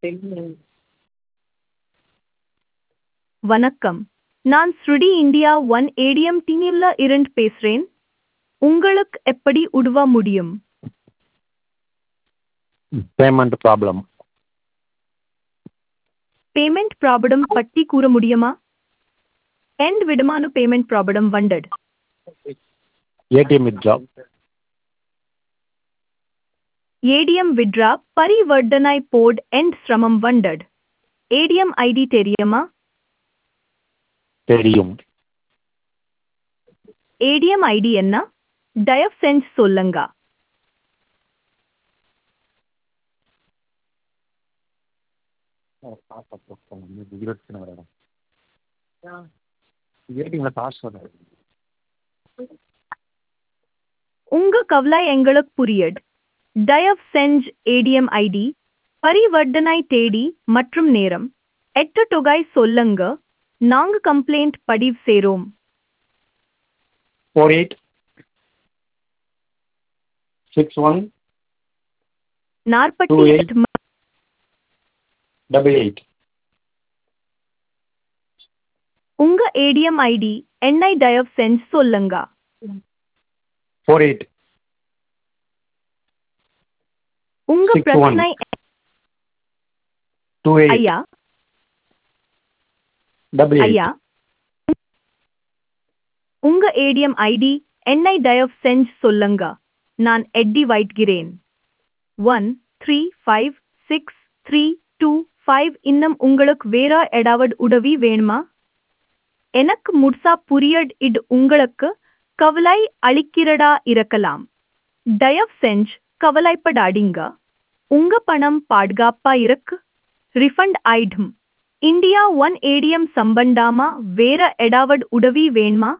வணக்கம் நான் ஸ்ருடி இந்தியா ஒன் ஏடிஎம் டீமில் இருந்து பேசுகிறேன் உங்களுக்கு எப்படி உதவ முடியும் பேமெண்ட் ப்ராப்ளம் பேமெண்ட் ப்ராப்ளம் பற்றி கூற முடியுமா எந்த விதமான பேமெண்ட் ப்ராப்ளம் வந்தது ஏடிஎம் வித்ட்ரா ஏடிஎம் விட்ரா பரிவர்த்தனை போர்டு எண்ட் சிரமம் வந்தது ஏடிஎம் ஐடி தெரியுமா தெரியும் ஏடிஎம் ஐடி என்ன தயவு செஞ்சு சொல்லுங்க ஏடிஎம்ல காசு வராது உங்க கவலை எங்களுக்கு புரியுது தயவு செஞ்சு ஏடிஎம் ஐடி பரிவர்த்தனை தேதி மற்றும் நேரம் எட்டு தொகை சொல்லுங்க நாங்க கம்ப்ளைண்ட் பதிவு செய்றோம் ஃபோர் எயிட் சிக்ஸ் ஒன் நாற்பத்தி Two eight. எட்டு ம- டபுள் எயிட் உங்க ஏடிஎம் ஐடி என்னை தயவு செஞ்சு சொல்லுங்க ஃபோர் எயிட் உங்க Six one. பிரச்சனை டூ எயிட் ஐயா டபுள் எயிட் ஐயா உங்க ஏடிஎம் ஐடி என்னை தயவு செஞ்சு சொல்லுங்க நான் எட்டி வைட்கிறேன் one three five six three two five இன்னும் உங்களுக்கு வேற ஏதாவது உதவி வேணுமா எனக்கு முழுசா புரியட் இது உங்களுக்கு கவலை அளிக்கிறதா இருக்கலாம் தயவு செஞ்சு கவலைப்படாதீங்க உங்க பணம் பாதுகாப்பா இருக்கு ரிஃபண்ட் ஆயிடும் இந்தியா ஒன் ஏடிஎம் சம்பந்தமா வேற ஏதாவது உதவி வேணுமா